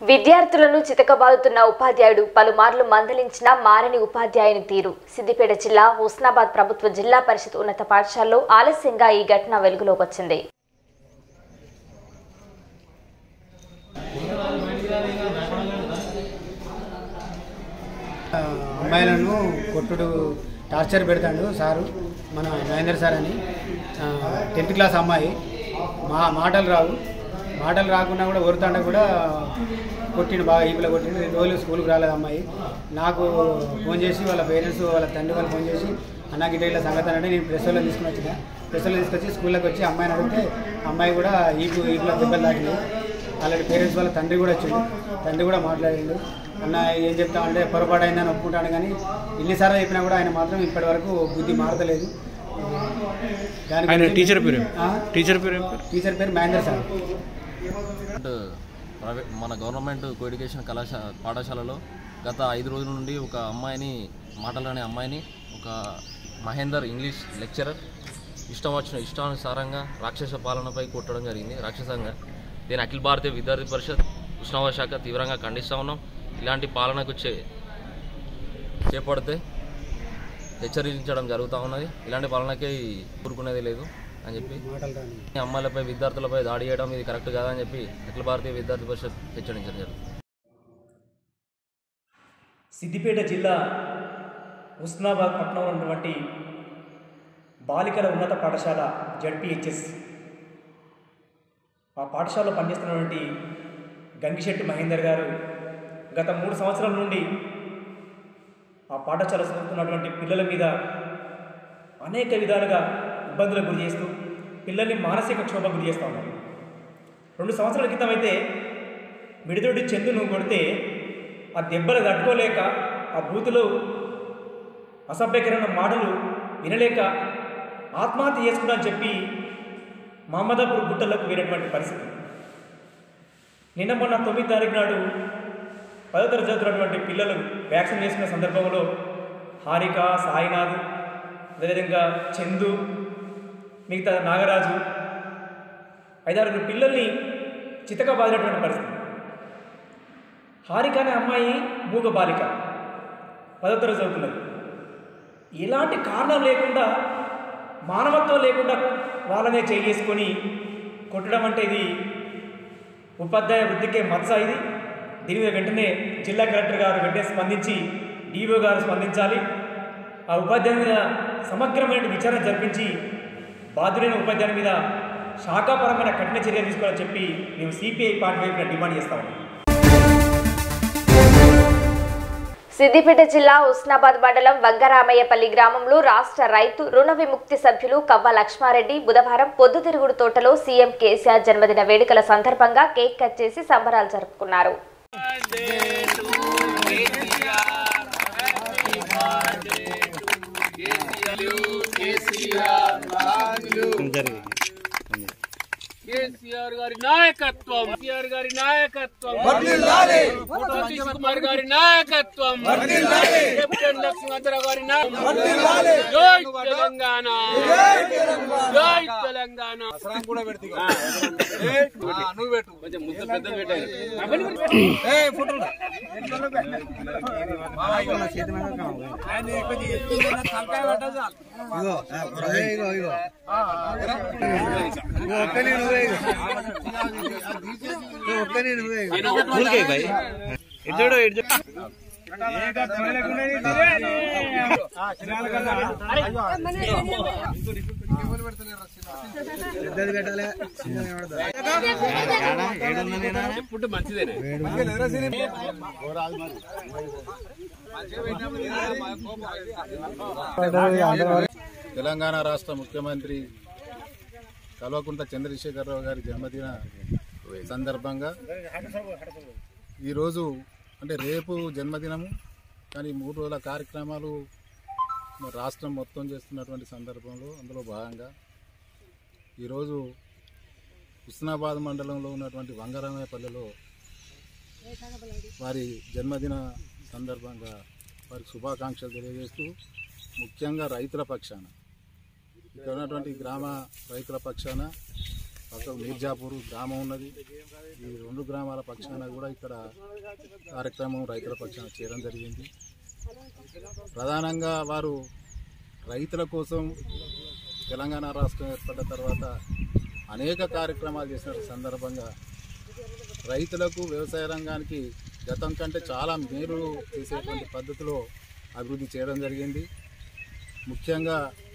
విద్యార్థులను చితకబాదుతున్న ఉపాధ్యాయుడు పలుమార్లు మందలించిన మారని ఉపాధ్యాయుని తీరు సిద్దిపేట జిల్లా హుస్నాబాద్ ప్రభుత్వ జిల్లా పరిషత్ ఉన్నత పాఠశాలలో ఆలస్యంగా ఈ ఘటన వెలుగులోకి వచ్చింది ఆ, అమ్మాయిలను కొట్టుడు టార్చర్ పెడతాడు సారు మన మహేందర్ సార్ అని ఆ, టెన్త్ క్లాస్ అమ్మాయి మా మాటలు రావు మాటలు రాకుండా కూడా కొరుతాండ కూడా కొట్టిండు బాగా ఈపులో కొట్టిండు రెండు రోజులు స్కూల్కి రాలేదు అమ్మాయి నాకు ఫోన్ చేసి వాళ్ళ పేరెంట్స్ వాళ్ళ తండ్రి వాళ్ళు ఫోన్ చేసి అన్న గిట్ట ఇట్లా సంగతి అంటే నేను ప్రెస్లో తీసుకుని వచ్చిన ప్రెస్లో తీసుకొచ్చి స్కూల్లోకి వచ్చి అమ్మాయిని అడిగితే అమ్మాయి కూడా ఈపు ఈపులో దెబ్బలు తాకినాయి అలాంటి పేరెంట్స్ వాళ్ళ తండ్రి కూడా వచ్చిండు తండ్రి కూడా మాట్లాడిండు అన్న ఏం చెప్తామంటే పొరపాటు అయిందని ఒప్పుకుంటాను కానీ ఎన్నిసార్లు చెప్పినా కూడా ఆయన మాత్రం ఇప్పటి వరకు బుద్ధి మారతలేదు దాని ఆయన గురించి- టీచర్ పేరు ఆ? టీచర్ పేరు ఏం పేరు టీచర్ పేరు మహేందర్ సార్ గవర్నమెంట్ ప్రైవేట్ మన గవర్నమెంట్ కో ఎడ్యుకేషన్ కళాశాల పాఠశాలలో గత ఐదు రోజుల నుండి ఒక అమ్మాయిని మాటలనే అమ్మాయిని ఒక మహేందర్ ఇంగ్లీష్ లెక్చరర్ ఇష్టం వచ్చిన ఇష్టానుసారంగా రాక్షస పాలనపై కొట్టడం జరిగింది రాక్షసంగా దీని అఖిల భారతీయ విద్యార్థి పరిషత్ ఉష్ణావ శాఖ తీవ్రంగా ఖండిస్తూ ఉన్నాం ఇలాంటి పాలనకు చే చేపడితే హెచ్చరించడం జరుగుతూ ఉన్నది ఇలాంటి పాలనకి ఊరుకునేది లేదు అని చెప్పి మాటలు రాని ఈ అమ్మాయిలపై విద్యార్థులపై దాడి చేయడం ఇది కరెక్ట్ కాదని చెప్పి అఖిల భారతీయ విద్యార్థి పరిషత్ హెచ్చరించడం జరుగుతుంది సిద్దిపేట జిల్లా హుస్నాబాద్ పట్టణంలో ఉన్నటువంటి బాలికల ఉన్నత పాఠశాల జడ్పిహెచ్ఎస్ ఆ పాఠశాలలో పనిచేస్తున్నటువంటి గంగిశెట్టి మహేందర్ గారు గత మూడు సంవత్సరాల నుండి ఆ పాఠశాల చదువుతున్నటువంటి పిల్లల మీద అనేక విధాలుగా ఇబ్బందులకు గురి చేస్తూ పిల్లల్ని మానసిక క్షోభ గురి చేస్తూ ఉన్నారు రెండు సంవత్సరాల క్రితం అయితే మిడిదొడ్డి చందును కొడితే ఆ దెబ్బలు తట్టుకోలేక ఆ బూతులు అసభ్యకరమైన మాటలు వినలేక ఆత్మహత్య చేసుకున్నా అని చెప్పి మహమ్మదాపూర్ గుట్టలకు వెళ్ళినటువంటి పరిస్థితి నిన్న మొన్న తొమ్మిది తారీఖు నాడు పదో తరగతి చదువుతున్నటువంటి పిల్లలు వ్యాక్సిన్ వేసుకున్న సందర్భంలో హారిక సాయినాథ్ అదేవిధంగా చందు మిగతా నాగరాజు ఐదారుగురు పిల్లల్ని చితక బాదినటువంటి పరిస్థితి హారిక అనే అమ్మాయి మూగ బాలిక పదో తరగతి చదువుతున్నది ఎలాంటి కారణం లేకుండా మానవత్వం లేకుండా వాళ్ళనే చేసుకొని కొట్టడం అంటే ఇది ఉపాధ్యాయ వృత్తికే మత్స ఇది దీని మీద వెంటనే జిల్లా కలెక్టర్ గారు వెంటనే స్పందించి డీఓ గారు స్పందించాలి ఆ ఉపాధ్యాయుని మీద సమగ్రమైన విచారణ జరిపించి బాధ్యులైన ఉపాధ్యాయుని మీద శాఖాపరమైన కఠిన చర్యలు తీసుకోవాలని చెప్పి మేము సిపిఐ పార్టీ వైపున డిమాండ్ చేస్తాము సిద్దిపేట జిల్లా ఉస్నాబాద్ మండలం వంగరామయ్యపల్లి గ్రామంలో రాష్ట్ర రైతు రుణ విముక్తి సభ్యులు కవ్వ లక్ష్మారెడ్డి బుధవారం పొద్దుతిరుగుడు తోటలో సీఎం కేసీఆర్ జన్మదిన వేడుకల సందర్భంగా కేక్ కట్ చేసి సంబరాలు జరుపుకున్నారు జరిగింది కేసీఆర్ గారి నాయకత్వం కేసీఆర్ గారి నాయకత్వం ఫోటో సతీష్ కుమార్ గారి నాయకత్వం కెప్టెన్ లక్ష్మణరావు గారి నాయకత్వం జై తెలంగాణ జై తెలంగాణ నువ్వు పెట్టు కొంచెం ముద్ద పెద్దది పెట్టారు ఊరికే భాయ్ ఎటు చూడు, ఎటు చూడు. ఏడా, ఏడున్నది నా? ఫుడ్ మంచిదేనే తెలంగాణ రాష్ట్ర ముఖ్యమంత్రి కల్వకుంట్ల చంద్రశేఖరరావు గారి జన్మదిన సందర్భంగా ఈరోజు అంటే రేపు జన్మదినము కానీ మూడు రోజుల కార్యక్రమాలు మరి రాష్ట్రం మొత్తం చేస్తున్నటువంటి సందర్భంలో అందులో భాగంగా ఈరోజు హుస్నాబాద్ మండలంలో ఉన్నటువంటి వంగరామయ్యపల్లెలో వారి జన్మదిన సందర్భంగా వారికి శుభాకాంక్షలు తెలియజేస్తూ ముఖ్యంగా రైతుల పక్షాన ఇక్కడ ఉన్నటువంటి గ్రామ రైతుల పక్షాన పక్కకు మీర్జాపూర్ గ్రామం ఉన్నది ఈ రెండు గ్రామాల పక్షాన కూడా ఇక్కడ కార్యక్రమం రైతుల పక్షాన చేయడం జరిగింది ప్రధానంగా వారు రైతుల కోసం తెలంగాణ రాష్ట్రం ఏర్పడ్డ తర్వాత అనేక కార్యక్రమాలు చేసిన సందర్భంగా రైతులకు వ్యవసాయ రంగానికి గతం కంటే చాలా మేలు చేసేటువంటి పద్ధతిలో అభివృద్ధి చేయడం జరిగింది ముఖ్యంగా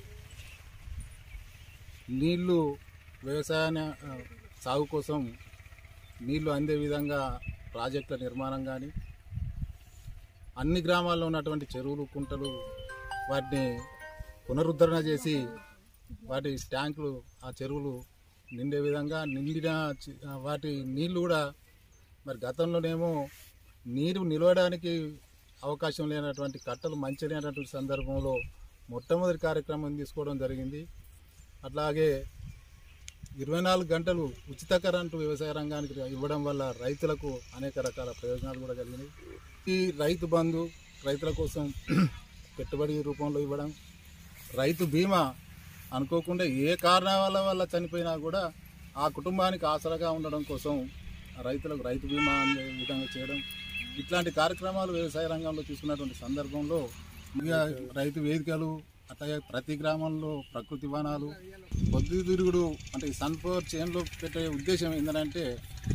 నీళ్లు వ్యవసాయ ఆ, సాగు కోసం నీళ్లు అందే విధంగా ప్రాజెక్టుల నిర్మాణం కానీ అన్ని గ్రామాల్లో ఉన్నటువంటి చెరువులు కుంటలు వాటిని పునరుద్ధరణ చేసి వాటి ట్యాంకులు ఆ చెరువులు నిండే విధంగా నిండిన చి- వాటి నీళ్లు కూడా మరి గతంలోనేమో నీరు నిలవడానికి అవకాశం లేనటువంటి కట్టలు మంచి లేనటువంటి సందర్భంలో మొట్టమొదటి కార్యక్రమం తీసుకోవడం జరిగింది అట్లాగే ఇరవై నాలుగు గంటలు ఉచిత కరెంటు వ్యవసాయ రంగానికి ఇవ్వడం వల్ల రైతులకు అనేక రకాల ప్రయోజనాలు కూడా కలిగినాయి ఈ రైతు బంధు రైతుల కోసం పెట్టుబడి రూపంలో ఇవ్వడం రైతు బీమా అనుకోకుండా ఏ కారణాల వల్ల చనిపోయినా కూడా ఆ కుటుంబానికి ఆసరాగా ఉండడం కోసం ఆ రైతులకు రైతు బీమా అందే విధంగా చేయడం ఇట్లాంటి కార్యక్రమాలు వ్యవసాయ రంగంలో తీసుకున్నటువంటి సందర్భంలో ఇక రైతు వేదికలు అట్లాగే ప్రతి గ్రామంలో ప్రకృతి వనాలు పొద్దుతిరుగుడు అంటే ఈ సన్ఫ్లవర్ చేన్లో పెట్టే ఉద్దేశం ఏంటంటే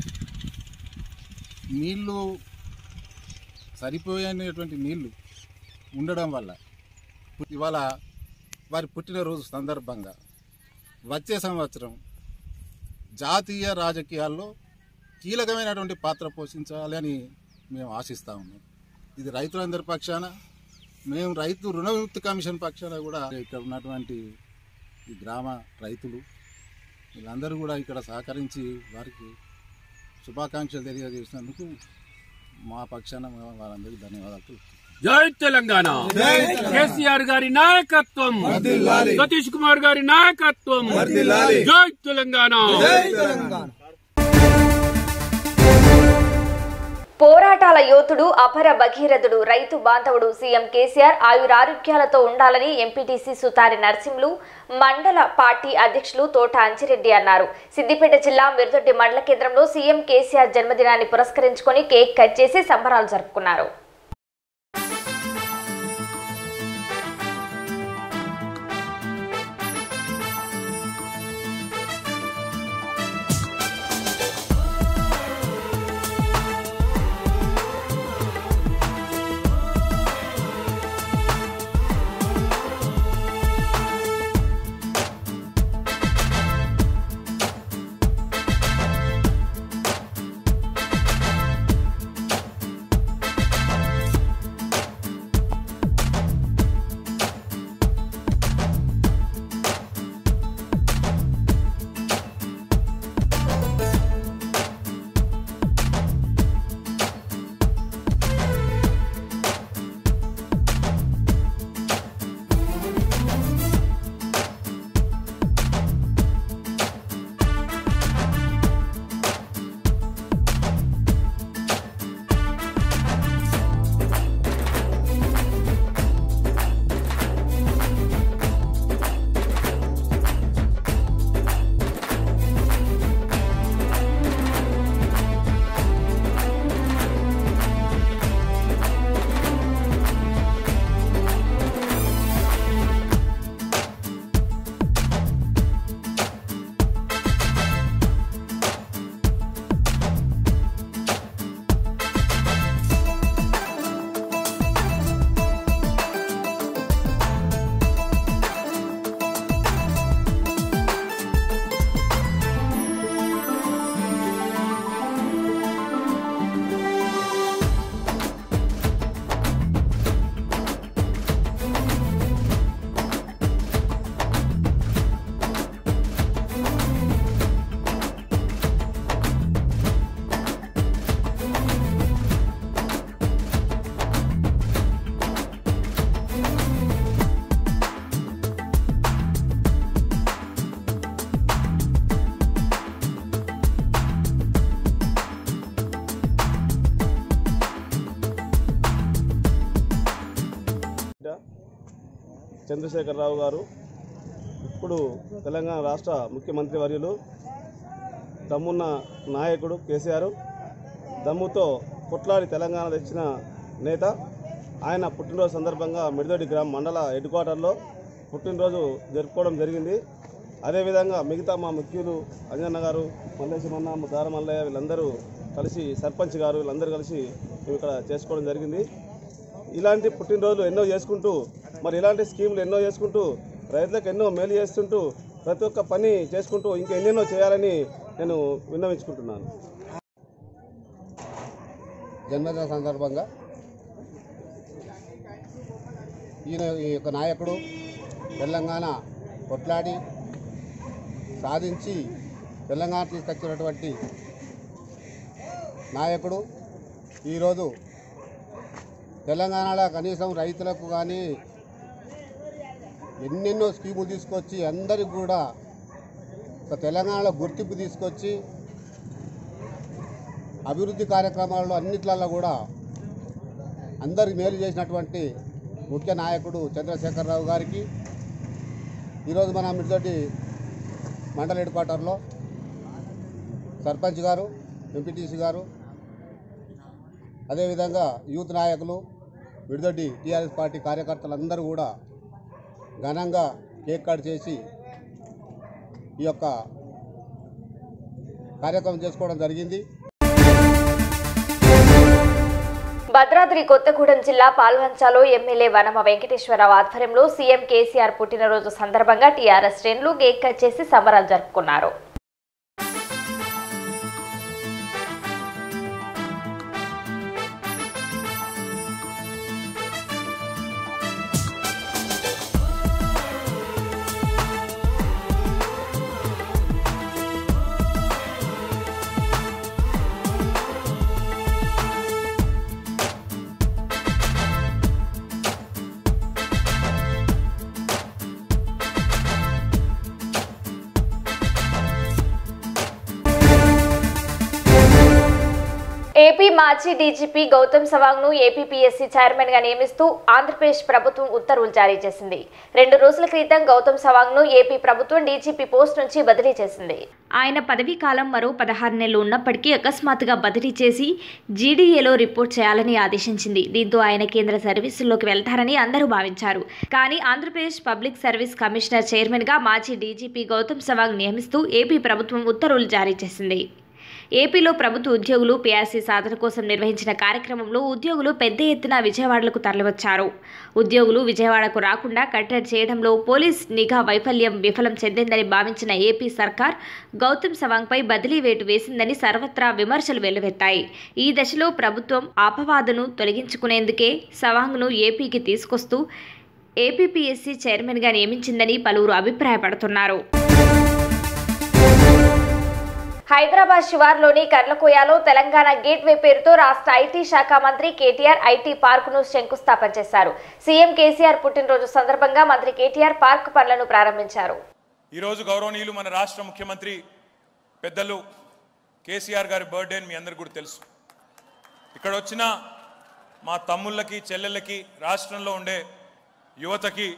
నీళ్లు సరిపోయేటువంటి నీళ్లు ఉండడం వల్ల ఇవాళ వారి పుట్టినరోజు సందర్భంగా వచ్చే సంవత్సరం జాతీయ రాజకీయాల్లో కీలకమైనటువంటి పాత్ర పోషించాలి అని మేము ఆశిస్తా ఉన్నాం ఇది రైతులందరి పక్షాన మేము రైతు రుణ విముక్తి కమిషన్ పక్షాన కూడా ఇక్కడ ఉన్నటువంటి ఈ గ్రామ రైతులు వీళ్ళందరూ కూడా ఇక్కడ సహకరించి వారికి శుభాకాంక్షలు తెలియజేసినందుకు మా పక్షాన మేము వారందరికీ ధన్యవాదాలు తెలుపుతున్నాం. జై తెలంగాణ కేసీఆర్ గారి నాయకత్వం సతీష్ కుమార్ గారి నాయకత్వం జై తెలంగాణ పోరాటాల యోధుడు అపర భగీరథుడు రైతు బాంధవుడు సీఎం కేసీఆర్ ఆయురారోగ్యాలతో ఉండాలని ఎంపీటీసీ సుతారి నరసింహులు మండల పార్టీ అధ్యక్షులు తోట అంజిరెడ్డి అన్నారు సిద్దిపేట జిల్లా మిరుదొడ్డి మండల కేంద్రంలో సీఎం కేసీఆర్ జన్మదినాన్ని పురస్కరించుకొని కేక్ కట్ చేసి సంబరాలు జరుపుకున్నారు చంద్రశేఖరరావు గారు ఇప్పుడు తెలంగాణ రాష్ట్ర ముఖ్యమంత్రి వర్యులు దమ్మున్న నాయకుడు కేసీఆర్ దమ్ముతో కొట్లాడి తెలంగాణ తెచ్చిన నేత ఆయన పుట్టినరోజు సందర్భంగా మిడిదొడ్డి గ్రామ మండల హెడ్ క్వార్టర్లో పుట్టినరోజు జరుపుకోవడం జరిగింది అదేవిధంగా మిగతా మా ముఖ్యులు అంజన్న గారు మల్లేశమన్న దార మల్లయ్య వీళ్ళందరూ కలిసి సర్పంచ్ గారు వీళ్ళందరూ కలిసి మేము ఇక్కడ చేసుకోవడం జరిగింది ఇలాంటి పుట్టినరోజులు ఎన్నో చేసుకుంటూ మరి ఇలాంటి స్కీములు ఎన్నో చేసుకుంటూ రైతులకు ఎన్నో మేలు చేస్తుంటూ ప్రతి ఒక్క పని చేసుకుంటూ ఇంకా ఎన్నెన్నో చేయాలని నేను విన్నవించుకుంటున్నాను జన్మదిన సందర్భంగా ఈయన ఈ యొక్క నాయకుడు తెలంగాణ కొట్లాడి సాధించి తెలంగాణ తీసుకొచ్చినటువంటి నాయకుడు ఈరోజు తెలంగాణలో కనీసం రైతులకు కానీ ఎన్నెన్నో స్కీములు తీసుకొచ్చి అందరికి కూడా ఒక తెలంగాణలో గుర్తింపు తీసుకొచ్చి అభివృద్ధి కార్యక్రమాల్లో అన్నిట్లలో కూడా అందరికి మేలు చేసినటువంటి ముఖ్య నాయకుడు చంద్రశేఖరరావు గారికి ఈరోజు మన మిడితోటి మండల హెడ్ క్వార్టర్లో సర్పంచ్ గారు ఎంపీటీసీ గారు అదేవిధంగా యూత్ నాయకులు విడిదొడ్డి టీఆర్ఎస్ పార్టీ కార్యకర్తలందరూ కూడా ఘనంగా కేక్ కట్ చేసి ఈ యొక్క కార్యక్రమం చేసుకోవడం జరిగింది భద్రాద్రి కొత్తగూడెం జిల్లా పాల్వంచాలో ఎమ్మెల్యే వనమ వెంకటేశ్వరరావు ఆధ్వర్యంలో సీఎం కేసీఆర్ పుట్టినరోజు సందర్భంగా టీఆర్ఎస్ శ్రేణులు కేక్ కట్ చేసి సంబరాలు జరుపుకున్నారు ఏపీ మాజీ డీజీపీ గౌతమ్ సవాంగ్ ను ఏపీపీఎస్సీ చైర్మన్ గా నియమిస్తూ ఆంధ్రప్రదేశ్ ప్రభుత్వం ఉత్తర్వులు జారీ చేసింది రెండు రోజుల క్రితం గౌతమ్ సవాంగ్ ను ఏపీ ప్రభుత్వం డీజీపీ పోస్ట్ నుంచి బదిలీ చేసింది ఆయన పదవీ కాలం మరో పదహారు నెలలు ఉన్నప్పటికీ అకస్మాత్తుగా బదిలీ చేసి జీడీఏలో రిపోర్ట్ చేయాలని ఆదేశించింది దీంతో ఆయన కేంద్ర సర్వీసుల్లోకి వెళ్తారని అందరూ భావించారు కానీ Andhra Pradesh public service commissioner chairman గా మాజీ డీజీపీ గౌతమ్ సవాంగ్ నియమిస్తూ ఏపీ ప్రభుత్వం ఉత్తర్వులు జారీ చేసింది ఏపీలో ప్రభుత్వ ఉద్యోగులు పీఆర్సీ సాధన కోసం నిర్వహించిన కార్యక్రమంలో ఉద్యోగులు పెద్ద ఎత్తున విజయవాడలకు తరలివచ్చారు ఉద్యోగులు విజయవాడకు రాకుండా కట్టడి చేయడంలో పోలీస్ నిఘా వైఫల్యం విఫలం చెందిందని భావించిన ఏపీ సర్కార్ గౌతమ్ సవాంగ్పై బదిలీ వేటు వేసిందని సర్వత్రా విమర్శలు వెల్లువెత్తాయి ఈ దశలో ప్రభుత్వం అపవాదును తొలగించుకునేందుకే సవాంగ్ను ఏపీకి తీసుకొస్తూ ఏపీపీఎస్సీ చైర్మన్గా నియమించిందని పలువురు అభిప్రాయపడుతున్నారు హైదరాబాద్ శివార్లోని కర్లకోయలో తెలంగాణ గేట్వే పేరుతో రాష్ట్ర ఐటీ శాఖ మంత్రి కేటీఆర్ ఐటీ పార్కును శంకుస్థాపన చేశారు సీఎం కేసీఆర్ పుట్టినరోజు సందర్భంగా మంత్రి కేటీఆర్ పార్క్ పనులను ప్రారంభించారు ఈరోజు గౌరవనీయులు మన రాష్ట్ర ముఖ్యమంత్రి పెద్దలు కేసీఆర్ గారి బర్త్డే అని మీ అందరికీ కూడా తెలుసు ఇక్కడ వచ్చిన మా తమ్ముళ్ళకి చెల్లెళ్ళకి రాష్ట్రంలో ఉండే యువతకి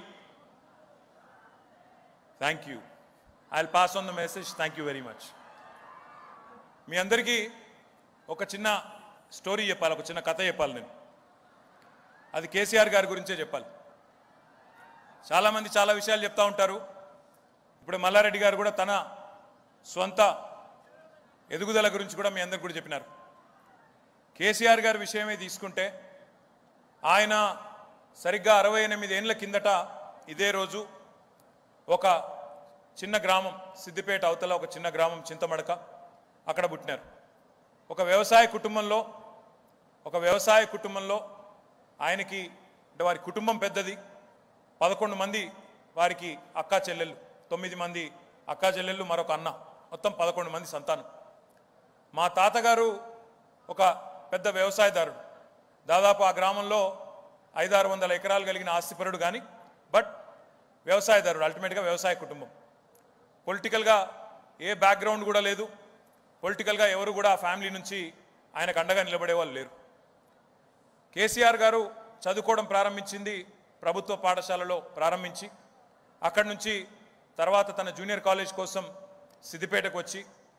thank you I pass on the message thank you very much మీ అందరికీ ఒక చిన్న స్టోరీ చెప్పాలి ఒక చిన్న కథ చెప్పాలి నేను అది కేసీఆర్ గారి గురించే చెప్పాలి చాలామంది చాలా విషయాలు చెప్తా ఉంటారు ఇప్పుడు మల్లారెడ్డి గారు కూడా తన స్వంత ఎదుగుదల గురించి కూడా మీ అందరికి కూడా చెప్పినారు కేసీఆర్ గారి విషయమే తీసుకుంటే ఆయన సరిగ్గా అరవై ఎనిమిది ఏళ్ళ కిందట ఇదే రోజు ఒక చిన్న గ్రామం సిద్దిపేట అవతల ఒక చిన్న గ్రామం చింతమడక అక్కడ పుట్టినారు ఒక వ్యవసాయ కుటుంబంలో ఒక వ్యవసాయ కుటుంబంలో ఆయనకి అంటే వారి కుటుంబం పెద్దది పదకొండు మంది వారికి అక్కా చెల్లెళ్ళు తొమ్మిది మంది అక్కా చెల్లెళ్ళు మరొక అన్న మొత్తం పదకొండు మంది సంతానం మా తాతగారు ఒక పెద్ద వ్యవసాయదారుడు దాదాపు ఆ గ్రామంలో ఐదారు వందల ఎకరాలు కలిగిన ఆస్తిపరుడు కానీ బట్ వ్యవసాయదారుడు అల్టిమేట్గా వ్యవసాయ కుటుంబం పొలిటికల్గా ఏ బ్యాక్గ్రౌండ్ కూడా లేదు పొలిటికల్గా ఎవరు కూడా ఆ ఫ్యామిలీ నుంచి ఆయనకు అండగా నిలబడే వాళ్ళు లేరు కేసీఆర్ గారు చదువుకోవడం ప్రారంభించింది ప్రభుత్వ పాఠశాలలో ప్రారంభించి అక్కడి నుంచి తర్వాత తన జూనియర్ కాలేజ్ కోసం సిద్దిపేటకు వచ్చి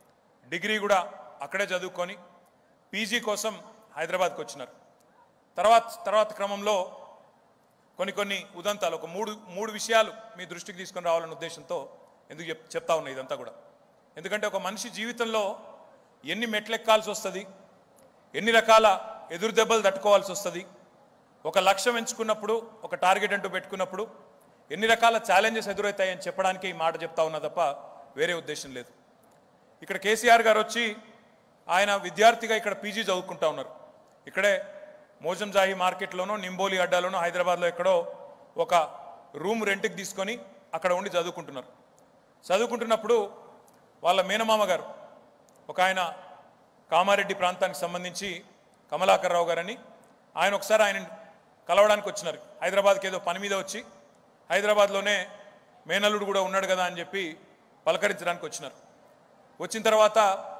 డిగ్రీ కూడా అక్కడే చదువుకొని పీజీ కోసం హైదరాబాద్కి వచ్చినారు తర్వాత తర్వాత క్రమంలో కొన్ని కొన్ని ఉదంతాలు ఒక మూడు మూడు విషయాలు మీ దృష్టికి తీసుకొని రావాలనే ఉద్దేశంతో ఎందుకు చెప్ చెప్తా ఉన్నా ఇదంతా కూడా ఎందుకంటే ఒక మనిషి జీవితంలో ఎన్ని మెట్లెక్కాల్సి వస్తుంది ఎన్ని రకాల ఎదురు దెబ్బలు తట్టుకోవాల్సి వస్తుంది ఒక లక్ష్యం ఎంచుకున్నప్పుడు ఒక టార్గెట్ అంటూ పెట్టుకున్నప్పుడు ఎన్ని రకాల ఛాలెంజెస్ ఎదురవుతాయని చెప్పడానికి ఈ మాట చెప్తా ఉన్నా తప్ప వేరే ఉద్దేశం లేదు ఇక్కడ కేసీఆర్ గారు వచ్చి ఆయన విద్యార్థిగా ఇక్కడ పీజీ చదువుకుంటా ఉన్నారు ఇక్కడే మోజంజాహి మార్కెట్లోనో నింబోలి అడ్డాలోనో హైదరాబాద్లో ఎక్కడో ఒక రూమ్ రెంట్కి తీసుకొని అక్కడ ఉండి చదువుకుంటున్నారు చదువుకుంటున్నప్పుడు వాళ్ళ మేనమామ గారు ఒక ఆయన కామారెడ్డి ప్రాంతానికి సంబంధించి కమలాకర్ రావు గారని ఆయన ఒకసారి ఆయన కలవడానికి వచ్చినారు హైదరాబాద్కి ఏదో పని మీద వచ్చి హైదరాబాద్లోనే మేనల్లుడు కూడా ఉన్నాడు కదా అని చెప్పి పలకరించడానికి వచ్చినారు వచ్చిన తర్వాత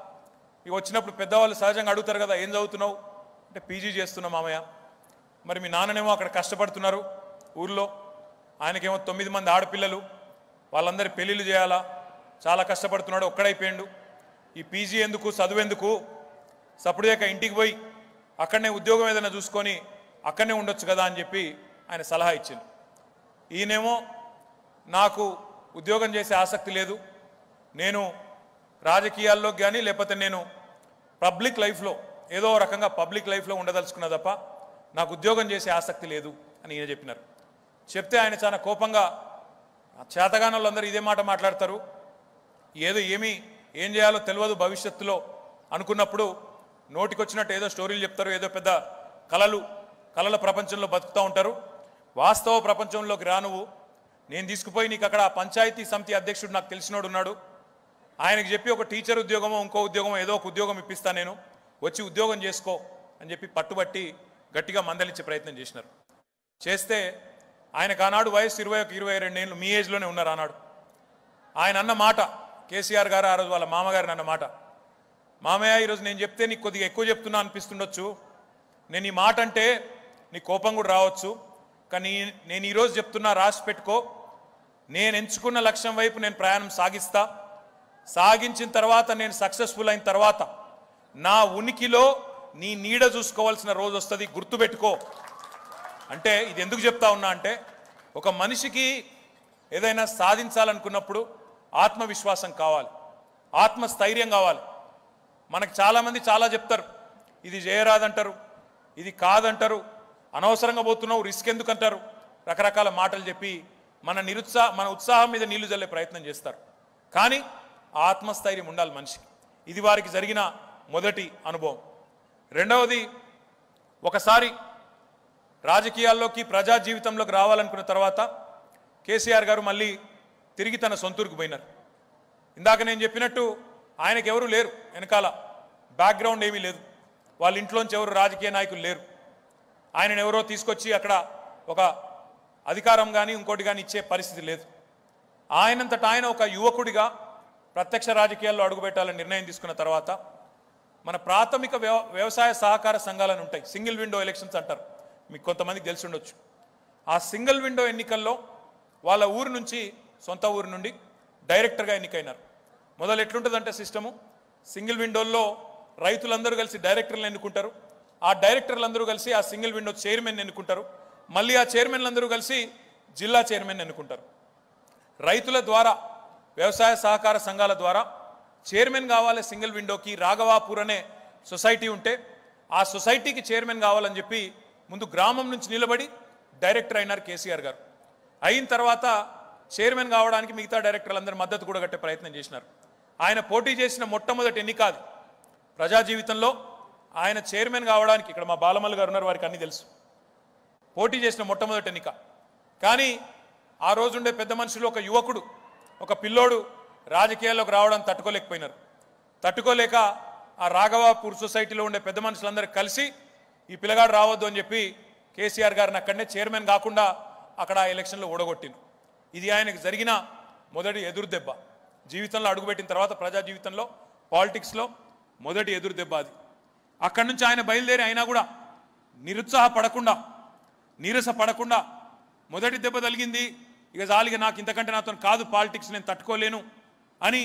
ఇక వచ్చినప్పుడు పెద్దవాళ్ళు సహజంగా అడుగుతారు కదా ఏం చదువుతున్నావు అంటే పీజీ చేస్తున్నా మామయ్య మరి మీ నాన్ననేమో అక్కడ కష్టపడుతున్నారు ఊర్లో ఆయనకేమో తొమ్మిది మంది ఆడపిల్లలు వాళ్ళందరి పెళ్ళిళ్ళు చేయాలా చాలా కష్టపడుతున్నాడు ఒక్కడైపోయిండు ఈ పీజీ ఎందుకు చదువెందుకు సప్పుడుదాకా ఇంటికి పోయి అక్కడనే ఉద్యోగం ఏదైనా చూసుకొని అక్కడనే ఉండొచ్చు కదా అని చెప్పి ఆయన సలహా ఇచ్చింది ఈయనేమో నాకు ఉద్యోగం చేసే ఆసక్తి లేదు నేను రాజకీయాల్లో కానీ లేకపోతే నేను పబ్లిక్ లైఫ్లో ఏదో ఒక రకంగా పబ్లిక్ లైఫ్లో ఉండదలుచుకున్నా తప్ప నాకు ఉద్యోగం చేసే ఆసక్తి లేదు అని ఈయన చెప్పినారు చెప్తే ఆయన చాలా కోపంగా చేతగాన వాళ్ళందరూ ఇదే మాట మాట్లాడతారు ఏదో ఏమీ ఏం చేయాలో తెలియదు భవిష్యత్తులో అనుకున్నప్పుడు నోటికొచ్చినట్టు ఏదో స్టోరీలు చెప్తారు ఏదో పెద్ద కళలు కళల ప్రపంచంలో బతుకుతూ ఉంటారు వాస్తవ ప్రపంచంలోకి రా నువ్వు నేను తీసుకుపోయి నీకు అక్కడ పంచాయతీ సమితి అధ్యక్షుడు నాకు తెలిసినోడు ఉన్నాడు ఆయనకు చెప్పి ఒక టీచర్ ఉద్యోగమో ఇంకో ఉద్యోగమో ఏదో ఒక ఉద్యోగం ఇప్పిస్తా నేను వచ్చి ఉద్యోగం చేసుకో అని చెప్పి పట్టుబట్టి గట్టిగా మందలించే ప్రయత్నం చేసినారు చేస్తే ఆయనకు ఆనాడు వయసు ఇరవై ఒక ఇరవై రెండేళ్ళు మీ ఏజ్లోనే ఉన్నారు ఆనాడు ఆయన అన్న మాట కేసీఆర్ గారు ఆ రోజు వాళ్ళ మామగారిని అన్న మాట మామయ్య ఈరోజు నేను చెప్తే నీకు కొద్దిగా ఎక్కువ చెప్తున్నా అనిపిస్తుండొచ్చు నేను ఈ మాట అంటే నీ కోపం కూడా రావచ్చు కానీ నేను ఈరోజు చెప్తున్నా రాసి పెట్టుకో నేను ఎంచుకున్న లక్ష్యం వైపు నేను ప్రయాణం సాగిస్తా సాగించిన తర్వాత నేను సక్సెస్ఫుల్ అయిన తర్వాత నా ఉనికిలో నీ నీడ చూసుకోవాల్సిన రోజు వస్తుంది గుర్తుపెట్టుకో అంటే ఇది ఎందుకు చెప్తా ఉన్నా అంటే ఒక మనిషికి ఏదైనా సాధించాలనుకున్నప్పుడు ఆత్మవిశ్వాసం కావాలి ఆత్మస్థైర్యం కావాలి మనకు చాలామంది చాలా చెప్తారు ఇది చేయరాదంటారు ఇది కాదంటారు అనవసరంగా పోతున్నావు రిస్క్ ఎందుకు అంటారు రకరకాల మాటలు చెప్పి మన నిరుత్సాహ మన ఉత్సాహం మీద నీళ్లు చల్లే ప్రయత్నం చేస్తారు కానీ ఆ ఆత్మస్థైర్యం ఉండాలి మనిషికి ఇది వారికి జరిగిన మొదటి అనుభవం రెండవది ఒకసారి రాజకీయాల్లోకి ప్రజా జీవితంలోకి రావాలనుకున్న తర్వాత కేసీఆర్ గారు మళ్ళీ తిరిగి తన సొంతూరుకు పోయినారు ఇందాక నేను చెప్పినట్టు ఆయనకు ఎవరు లేరు వెనకాల బ్యాక్గ్రౌండ్ ఏమీ లేదు వాళ్ళ ఇంట్లోంచి ఎవరు రాజకీయ నాయకులు లేరు ఆయనను ఎవరో తీసుకొచ్చి అక్కడ ఒక అధికారం కానీ ఇంకోటి కానీ ఇచ్చే పరిస్థితి లేదు ఆయనంతట ఆయన ఒక యువకుడిగా ప్రత్యక్ష రాజకీయాల్లో అడుగుపెట్టాలని నిర్ణయం తీసుకున్న తర్వాత మన ప్రాథమిక వ్యవ వ్యవసాయ సహకార సంఘాలను ఉంటాయి సింగిల్ విండో ఎలక్షన్స్ అంటారు మీకు కొంతమందికి తెలిసి ఉండొచ్చు ఆ సింగిల్ విండో ఎన్నికల్లో వాళ్ళ ఊరు నుంచి సొంత ఊరు నుండి డైరెక్టర్గా ఎన్నికైనారు మొదలు ఎట్లుంటుందంటే సిస్టము సింగిల్ విండోల్లో రైతులందరూ కలిసి డైరెక్టర్లను ఎన్నుకుంటారు ఆ డైరెక్టర్లందరూ కలిసి ఆ సింగిల్ విండో చైర్మన్ ఎన్నుకుంటారు మళ్ళీ ఆ చైర్మన్లందరూ కలిసి జిల్లా చైర్మన్ ఎన్నుకుంటారు రైతుల ద్వారా వ్యవసాయ సహకార సంఘాల ద్వారా చైర్మన్ కావాలి సింగిల్ విండోకి రాఘవాపూర్ అనే సొసైటీ ఉంటే ఆ సొసైటీకి చైర్మన్ కావాలని చెప్పి ముందు గ్రామం నుంచి నిలబడి డైరెక్టర్ అయినారు కేసీఆర్ గారు అయిన తర్వాత చైర్మన్ కావడానికి మిగతా డైరెక్టర్లందరూ మద్దతు కూడా కట్టే ప్రయత్నం చేసినారు ఆయన పోటీ చేసిన మొట్టమొదటి ఎన్నిక అది ప్రజా జీవితంలో ఆయన చైర్మన్ కావడానికి ఇక్కడ మా బాలమల్లి గారు ఉన్నారు వారికి అన్ని తెలుసు పోటీ చేసిన మొట్టమొదటి ఎన్నిక కానీ ఆ రోజుండే పెద్ద మనుషులు ఒక యువకుడు ఒక పిల్లోడు రాజకీయాల్లోకి రావడం తట్టుకోలేకపోయినారు తట్టుకోలేక ఆ రాఘవాపూర్ సొసైటీలో ఉండే పెద్ద మనుషులందరూ కలిసి ఈ పిల్లగాడు రావద్దు అని చెప్పి కేసీఆర్ గారిని అక్కడనే చైర్మన్ కాకుండా అక్కడ ఆ ఎలక్షన్లో ఓడగొట్టిండు ఇది ఆయనకు జరిగిన మొదటి ఎదురు దెబ్బ జీవితంలో అడుగుపెట్టిన తర్వాత ప్రజా జీవితంలో పాలిటిక్స్లో మొదటి ఎదురు దెబ్బ అది అక్కడి నుంచి ఆయన బయలుదేరి అయినా కూడా నిరుత్సాహపడకుండా నీరస పడకుండా మొదటి దెబ్బ తగిలింది ఇక జాలిగా నాకు ఇంతకంటే నాతో కాదు పాలిటిక్స్ నేను తట్టుకోలేను అని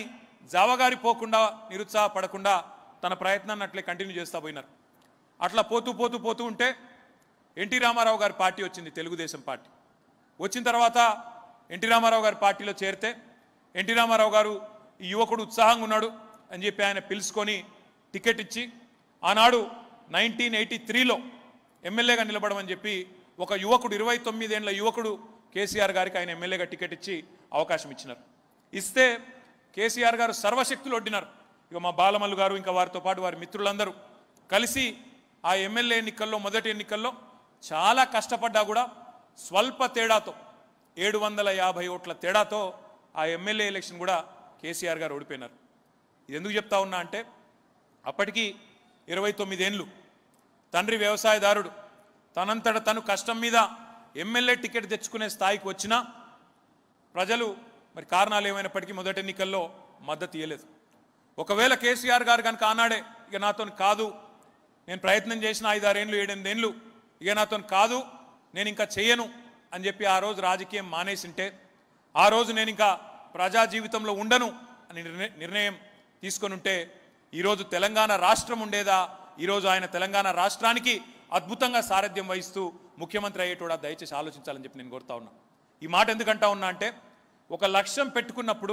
జావగారి పోకుండా నిరుత్సాహపడకుండా తన ప్రయత్నాన్ని అట్లే కంటిన్యూ చేస్తూ పోయినారు అట్లా పోతూ పోతూ పోతూ ఉంటే ఎన్టీ రామారావు గారి పార్టీ వచ్చింది తెలుగుదేశం పార్టీ వచ్చిన తర్వాత ఎన్టీ రామారావు గారి పార్టీలో చేరితే ఎన్టీ రామారావు గారు ఈ యువకుడు ఉత్సాహంగా ఉన్నాడు అని చెప్పి ఆయన పిలుచుకొని టికెట్ ఇచ్చి ఆనాడు నైన్టీన్ ఎయిటీ త్రీలో ఎమ్మెల్యేగా నిలబడమని చెప్పి ఒక యువకుడు ఇరవై తొమ్మిదేళ్ల యువకుడు కేసీఆర్ గారికి ఆయన ఎమ్మెల్యేగా టికెట్ ఇచ్చి అవకాశం ఇచ్చినారు ఇస్తే కేసీఆర్ గారు సర్వశక్తులు ఒడ్డినారు ఇక మా బాలమల్లు గారు ఇంకా వారితో పాటు వారి మిత్రులందరూ కలిసి ఆ ఎమ్మెల్యే ఎన్నికల్లో మొదటి ఎన్నికల్లో చాలా కష్టపడ్డా కూడా స్వల్ప తేడాతో ఏడు వందల యాభై ఓట్ల తేడాతో ఆ ఎమ్మెల్యే ఎలక్షన్ కూడా కేసీఆర్ గారు ఓడిపోయినారు ఇది ఎందుకు చెప్తా ఉన్నా అంటే అప్పటికి ఇరవై తొమ్మిదేండ్లు తండ్రి వ్యవసాయదారుడు తనంతట తను కష్టం మీద ఎమ్మెల్యే టికెట్ తెచ్చుకునే స్థాయికి వచ్చినా ప్రజలు మరి కారణాలు ఏమైనప్పటికీ మొదటి ఎన్నికల్లో మద్దతు ఇవ్వలేదు ఒకవేళ కేసీఆర్ గారు కనుక ఆనాడే ఇక నాతో కాదు నేను ప్రయత్నం చేసిన ఐదారేళ్ళు ఏడెనిమిదేళ్ళు ఇక నాతో కాదు నేను ఇంకా చెయ్యను అని చెప్పి ఆ రోజు రాజకీయం మానేసింటే ఆ రోజు నేను ఇంకా ప్రజా జీవితంలో ఉండను అని నిర్ణ- నిర్ణయం తీసుకొని ఉంటే ఈరోజు తెలంగాణ రాష్ట్రం ఉండేదా ఈరోజు ఆయన తెలంగాణ రాష్ట్రానికి అద్భుతంగా సారథ్యం వహిస్తూ ముఖ్యమంత్రి అయ్యేటోడా దయచేసి ఆలోచించాలని చెప్పి నేను కోరుతా ఉన్నా ఈ మాట ఎందుకంటా ఉన్నా అంటే ఒక లక్ష్యం పెట్టుకున్నప్పుడు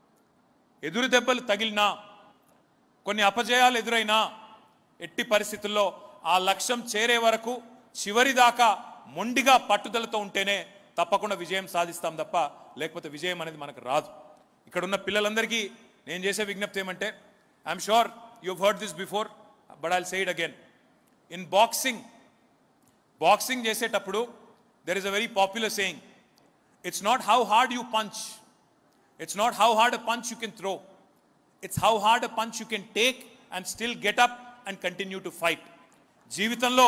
ఎదురు దెబ్బలు తగిలినా కొన్ని అపజయాలు ఎదురైనా ఎట్టి పరిస్థితుల్లో ఆ లక్ష్యం చేరే వరకు చివరి దాకా మొండిగా పట్టుదలతో ఉంటేనే తప్పకుండా విజయం సాధిస్తాం తప్ప లేకపోతే విజయం అనేది మనకు రాదు ఇక్కడ ఉన్న పిల్లలందరికీ నేను చేసే విజ్ఞప్తి ఏమంటే I'm sure you heard this before but I'll say it again in boxing boxing చేసేటప్పుడు there is a very popular saying it's not how hard you punch it's not how hard a punch you can throw it's how hard a punch you can take and still get up and continue to fight జీవితంలో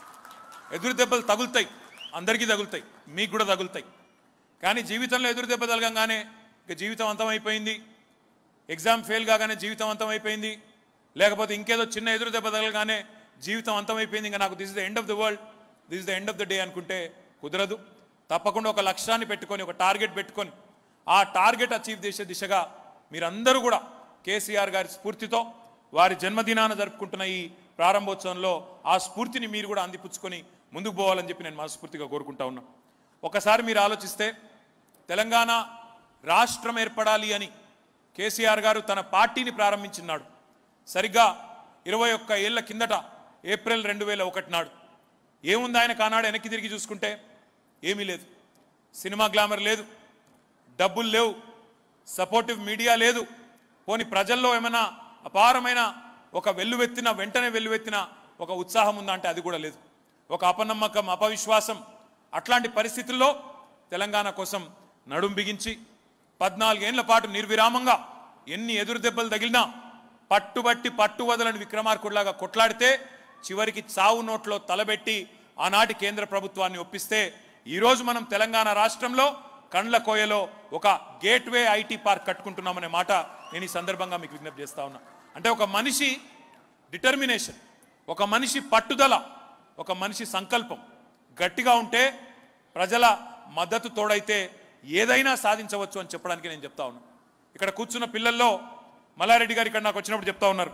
ఎదురు దెబ్బలు తగులుతాయి అందరికీ తగులుతాయి మీకు కూడా తగులుతాయి కానీ జీవితంలో ఎదురు దెబ్బ తగలంగానే ఇక జీవితం అంతమైపోయింది ఎగ్జామ్ ఫెయిల్ కాగానే జీవితం అంతమైపోయింది లేకపోతే ఇంకేదో చిన్న ఎదురు దెబ్బ తగలగానే జీవితం అంతమైపోయింది ఇంకా నాకు this is the end of the world this is the end of the day అనుకుంటే కుదరదు తప్పకుండా ఒక లక్ష్యాన్ని పెట్టుకొని ఒక టార్గెట్ పెట్టుకొని ఆ టార్గెట్ అచీవ్ చేసే దిశగా మీరందరూ కూడా కేసీఆర్ గారి స్ఫూర్తితో వారి జన్మదినాన జరుపుకుంటున్న ఈ ప్రారంభోత్సవంలో ఆ స్ఫూర్తిని మీరు కూడా అందిపుచ్చుకొని ముందుకు పోవాలని చెప్పి నేను మనస్ఫూర్తిగా కోరుకుంటా ఉన్నా ఒకసారి మీరు ఆలోచిస్తే తెలంగాణ రాష్ట్రం ఏర్పడాలి అని కేసీఆర్ గారు తన పార్టీని ప్రారంభించినాడు సరిగ్గా ఇరవై ఒక్క ఏళ్ల కిందట ఏప్రిల్ రెండు వేల ఒకటి నాడు ఏముంది ఆయన కానాడు వెనక్కి తిరిగి చూసుకుంటే ఏమీ లేదు సినిమా గ్లామర్ లేదు డబ్బులు లేవు సపోర్టివ్ మీడియా లేదు పోని ప్రజల్లో ఏమైనా అపారమైన ఒక వెల్లువెత్తిన వెంటనే వెల్లువెత్తిన ఒక ఉత్సాహం ఉందా అంటే అది కూడా లేదు ఒక అపనమ్మకం అపవిశ్వాసం అట్లాంటి పరిస్థితుల్లో తెలంగాణ కోసం నడుం బిగించి పద్నాలుగేళ్ల పాటు నిర్విరామంగా ఎన్ని ఎదురు దెబ్బలు తగిలినా పట్టుబట్టి పట్టు వదలని విక్రమార్కుడిలాగా కొట్లాడితే చివరికి చావు నోట్లో తలబెట్టి ఆనాటి కేంద్ర ప్రభుత్వాన్ని ఒప్పిస్తే ఈరోజు మనం తెలంగాణ రాష్ట్రంలో కండ్ల కోయలో ఒక గేట్వే ఐటీ పార్క్ కట్టుకుంటున్నామనే మాట నేను ఈ సందర్భంగా మీకు విజ్ఞప్తి చేస్తా ఉన్నా అంటే ఒక మనిషి డిటర్మినేషన్ ఒక మనిషి పట్టుదల ఒక మనిషి సంకల్పం గట్టిగా ఉంటే ప్రజల మద్దతు తోడైతే ఏదైనా సాధించవచ్చు అని చెప్పడానికి నేను చెప్తా ఉన్నా ఇక్కడ కూర్చున్న పిల్లల్లో మల్లారెడ్డి గారు ఇక్కడ నాకు వచ్చినప్పుడు చెప్తా ఉన్నారు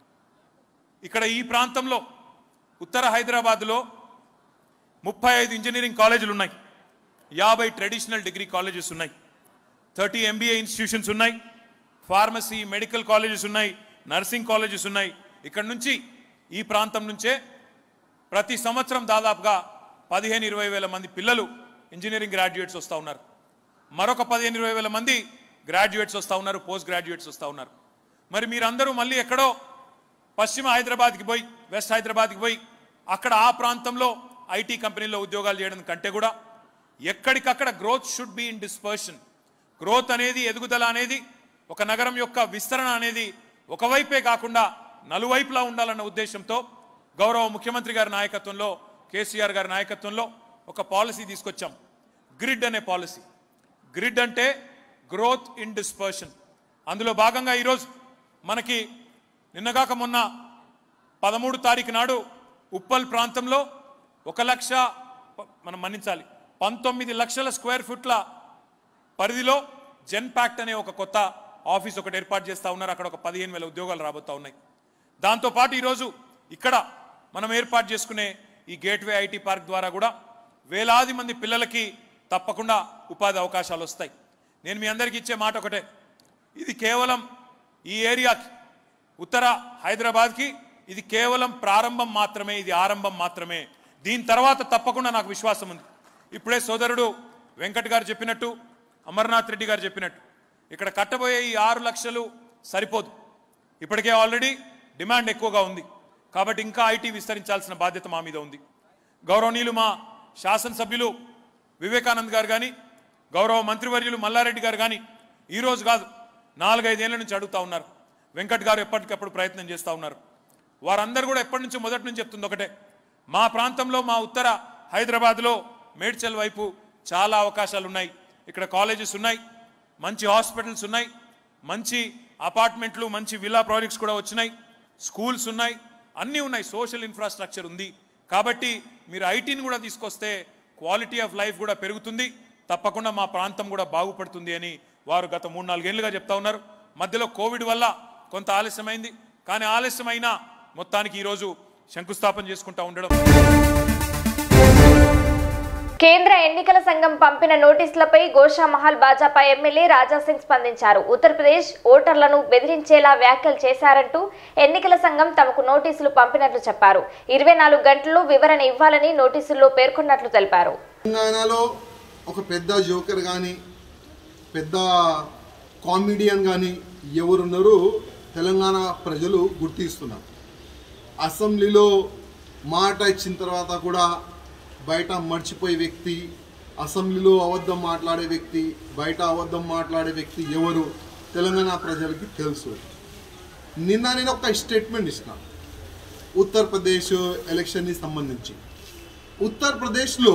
ఇక్కడ ఈ ప్రాంతంలో ఉత్తర హైదరాబాద్లో ముప్పై ఐదు ఇంజనీరింగ్ కాలేజీలు ఉన్నాయి యాభై ట్రెడిషనల్ డిగ్రీ కాలేజెస్ ఉన్నాయి థర్టీ ఎంబీఏ ఇన్స్టిట్యూషన్స్ ఉన్నాయి ఫార్మసీ మెడికల్ కాలేజెస్ ఉన్నాయి నర్సింగ్ కాలేజెస్ ఉన్నాయి ఇక్కడ నుంచి ఈ ప్రాంతం నుంచే ప్రతి సంవత్సరం దాదాపుగా పదిహేను ఇరవై వేల మంది పిల్లలు ఇంజనీరింగ్ గ్రాడ్యుయేట్స్ వస్తూ ఉన్నారు మరొక పదిహేను ఇరవై వేల మంది గ్రాడ్యుయేట్స్ వస్తూ ఉన్నారు పోస్ట్ గ్రాడ్యుయేట్స్ వస్తూ ఉన్నారు మరి మీరందరూ మళ్ళీ ఎక్కడో పశ్చిమ హైదరాబాద్కి పోయి వెస్ట్ హైదరాబాద్కి పోయి అక్కడ ఆ ప్రాంతంలో ఐటీ కంపెనీలో ఉద్యోగాలు చేయడం కంటే కూడా ఎక్కడికక్కడ growth should be in dispersion growth అనేది ఎదుగుదల అనేది ఒక నగరం యొక్క విస్తరణ అనేది ఒకవైపే కాకుండా నలువైపులా ఉండాలన్న ఉద్దేశంతో గౌరవ ముఖ్యమంత్రి గారి నాయకత్వంలో కేసీఆర్ గారి నాయకత్వంలో ఒక పాలసీ తీసుకొచ్చాం గ్రిడ్ అనే పాలసీ గ్రిడ్ అంటే గ్రోత్ ఇన్ డిస్పర్షన్ అందులో భాగంగా ఈరోజు మనకి నిన్నగాక మొన్న పదమూడు తారీఖు నాడు ఉప్పల్ ప్రాంతంలో ఒక లక్ష ప- మనం మన్నించాలి పంతొమ్మిది లక్షల స్క్వేర్ ఫుట్ల పరిధిలో జెన్ ప్యాక్ట్ అనే ఒక కొత్త ఆఫీస్ ఒకటి ఏర్పాటు చేస్తూ ఉన్నారు అక్కడ ఒక పదిహేను వేల ఉద్యోగాలు రాబోతూ ఉన్నాయి దాంతోపాటు ఈరోజు ఇక్కడ మనం ఏర్పాటు చేసుకునే ఈ గేట్వే ఐటీ పార్క్ ద్వారా కూడా వేలాది మంది పిల్లలకి తప్పకుండా ఉపాధి అవకాశాలు వస్తాయి నేను మీ అందరికీ ఇచ్చే మాట ఒకటే ఇది కేవలం ఈ ఏరియాకి ఉత్తర హైదరాబాద్కి ఇది కేవలం ప్రారంభం మాత్రమే ఇది ఆరంభం మాత్రమే దీని తర్వాత తప్పకుండా నాకు విశ్వాసం ఉంది ఇప్పుడే సోదరుడు వెంకట్ గారు చెప్పినట్టు అమర్నాథ్ రెడ్డి గారు చెప్పినట్టు ఇక్కడ కట్టబోయే ఈ ఆరు లక్షలు సరిపోదు ఇప్పటికే ఆల్రెడీ డిమాండ్ ఎక్కువగా ఉంది కాబట్టి ఇంకా ఐటీ విస్తరించాల్సిన బాధ్యత మా మీద ఉంది గౌరవనీయులు మా శాసనసభ్యులు వివేకానంద్ గారు కానీ గౌరవ మంత్రివర్యులు మల్లారెడ్డి గారు కానీ ఈరోజు కాదు నాలుగైదేళ్ల నుంచి అడుగుతా ఉన్నారు వెంకట్ గారు ఎప్పటికప్పుడు ప్రయత్నం చేస్తూ ఉన్నారు వారందరూ కూడా ఎప్పటి నుంచి మొదటి నుంచి చెప్తుంది ఒకటే మా ప్రాంతంలో మా ఉత్తర హైదరాబాద్లో మేడ్చల్ వైపు చాలా అవకాశాలు ఉన్నాయి ఇక్కడ కాలేజెస్ ఉన్నాయి మంచి హాస్పిటల్స్ ఉన్నాయి మంచి అపార్ట్మెంట్లు మంచి విల్లా ప్రాజెక్ట్స్ కూడా వచ్చినాయి స్కూల్స్ ఉన్నాయి అన్నీ ఉన్నాయి సోషల్ ఇన్ఫ్రాస్ట్రక్చర్ ఉంది కాబట్టి మీరు ఐటీని కూడా తీసుకొస్తే క్వాలిటీ ఆఫ్ లైఫ్ కూడా పెరుగుతుంది తప్పకుండా మా ప్రాంతం కూడా బాగుపడుతుంది అని వారు గత మూడు నాలుగేళ్లుగా చెప్తా ఉన్నారు మధ్యలో కోవిడ్ వల్ల కొంత ఆలస్యమైంది కానీ ఆలస్యమైనా మొత్తానికి ఈరోజు శంకుస్థాపన చేసుకుంటా ఉండడం కేంద్ర ఎన్నికల సంఘం పంపిన నోటీసులపై గోషామహల్ భాజపా ఎమ్మెల్యే రాజాసింగ్ స్పందించారు ఉత్తరప్రదేశ్ ఓటర్లను బెదిరించేలా వ్యాఖ్యలు చేశారంటూ ఎన్నికల సంఘం తమకు నోటీసులు పంపినట్లు చెప్పారు ఇరవై నాలుగు గంటల్లో వివరణ ఇవ్వాలని నోటీసుల్లో పేర్కొన్నట్లు తెలిపారు తెలంగాణలో ఒక పెద్ద జోకర్ కానీ పెద్ద కామెడియన్ కానీ ఎవరున్నారో తెలంగాణ ప్రజలు గుర్తిస్తున్నారు అసెంబ్లీలో మాట ఇచ్చిన తర్వాత కూడా బయట మర్చిపోయే వ్యక్తి అసెంబ్లీలో అబద్ధం మాట్లాడే వ్యక్తి బయట అబద్ధం మాట్లాడే వ్యక్తి ఎవరు తెలంగాణ ప్రజలకి తెలుసు నిన్న నేను ఒక స్టేట్మెంట్ ఇచ్చిన ఉత్తరప్రదేశ్ ఎలక్షన్ని సంబంధించి ఉత్తరప్రదేశ్లో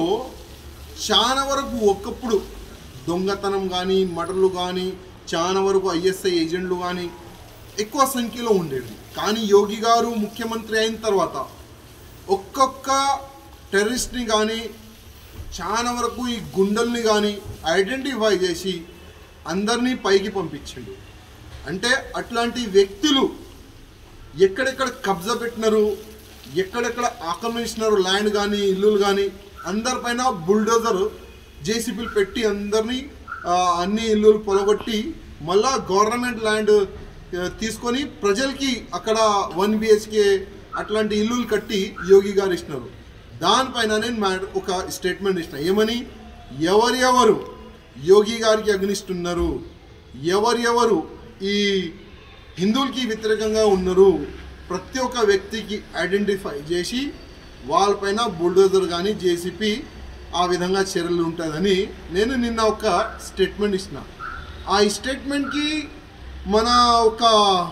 చాలా వరకు ఒకప్పుడు దొంగతనం కానీ మటర్లు కానీ చాలా వరకు ఐఎస్ఐ ఏజెంట్లు కానీ ఎక్కువ సంఖ్యలో ఉండేది కానీ యోగి గారు ముఖ్యమంత్రి అయిన తర్వాత ఒక్కొక్క టెర్రరిస్ట్ని కానీ చాలా వరకు ఈ గుండెల్ని కానీ ఐడెంటిఫై చేసి అందరినీ పైకి పంపించిండు అంటే అట్లాంటి వ్యక్తులు ఎక్కడెక్కడ కబ్జా పెట్టినారు ఎక్కడెక్కడ ఆక్రమించినారు ల్యాండ్ కానీ ఇల్లులు కానీ అందరిపైన బుల్డోజర్ జేసీబీలు పెట్టి అందరినీ ఆ, అన్ని ఇల్లులు పొలగొట్టి మళ్ళా గవర్నమెంట్ ల్యాండ్ ఆ, తీసుకొని ప్రజలకి అక్కడ వన్ బిహెచ్కే అట్లాంటి ఇల్లులు కట్టి యోగి గారు ఇచ్చినారు దానిపైన నేను మా ఒక స్టేట్మెంట్ ఇచ్చిన ఏమని ఎవరెవరు యోగి గారికి అగ్నిస్తున్నారు ఎవరెవరు ఈ హిందువులకి వ్యతిరేకంగా ఉన్నారు ప్రతి ఒక్క వ్యక్తికి ఐడెంటిఫై చేసి వాళ్ళపైన బుల్డోజర్ కానీ జేసీపీ ఆ విధంగా చర్యలు ఉంటుందని నేను నిన్న ఒక స్టేట్మెంట్ ఇచ్చిన ఆ స్టేట్మెంట్కి మన ఒక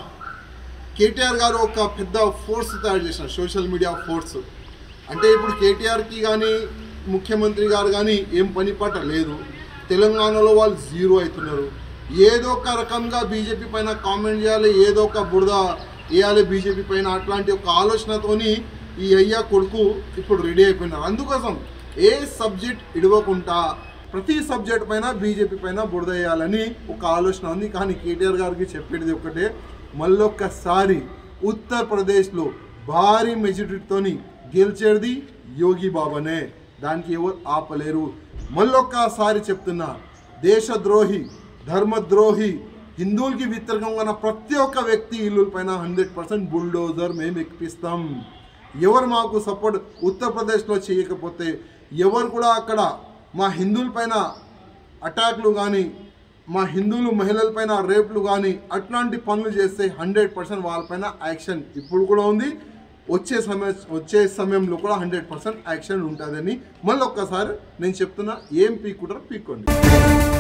కేటీఆర్ గారు ఒక పెద్ద ఫోర్స్ తయారు చేసినారు సోషల్ మీడియా ఫోర్స్ అంటే ఇప్పుడు కేటీఆర్కి కానీ ముఖ్యమంత్రి గారు కానీ ఏం పని పాట లేదు తెలంగాణలో వాళ్ళు జీరో అవుతున్నారు ఏదో ఒక రకంగా బీజేపీ పైన కామెంట్ చేయాలి ఏదో ఒక బురద వేయాలి బీజేపీ పైన అట్లాంటి ఒక ఆలోచనతోని ఈ అయ్యా కొడుకు ఇప్పుడు రెడీ అయిపోయినారు అందుకోసం ఏ సబ్జెక్ట్ ఇడవకుండా ప్రతి సబ్జెక్ట్ పైన బీజేపీ పైన బురద వేయాలని ఒక ఆలోచన ఉంది కానీ కేటీఆర్ గారికి చెప్పేది ఒకటే మళ్ళొక్కసారి ఉత్తరప్రదేశ్లో భారీ మెజారిటీతోని గెలిచేది యోగి బాబానే దానికి ఎవరు ఆపలేరు మళ్ళొక్కసారి చెప్తున్నా దేశద్రోహి ధర్మద్రోహి హిందువులకి వ్యతిరేకంగా ఉన్న ప్రతి ఒక్క వ్యక్తి ఇల్లుల పైన హండ్రెడ్ పర్సెంట్ బుల్డోజర్ మేము ఎక్కిపిస్తాం ఎవరు మాకు సపోర్ట్ ఉత్తరప్రదేశ్లో చేయకపోతే ఎవరు కూడా అక్కడ మా హిందువుల పైన అటాక్లు కానీ మా హిందువులు మహిళలపైన రేపులు కానీ అట్లాంటి పనులు చేస్తే హండ్రెడ్ పర్సెంట్ వాళ్ళపైన యాక్షన్ ఇప్పుడు కూడా ఉంది వచ్చే సమయ వచ్చే సమయంలో కూడా హండ్రెడ్ పర్సెంట్ యాక్షన్ ఉంటుందని మళ్ళీ ఒక్కసారి నేను చెప్తున్నా ఏం పీక్కుంటారో పీక్కోండి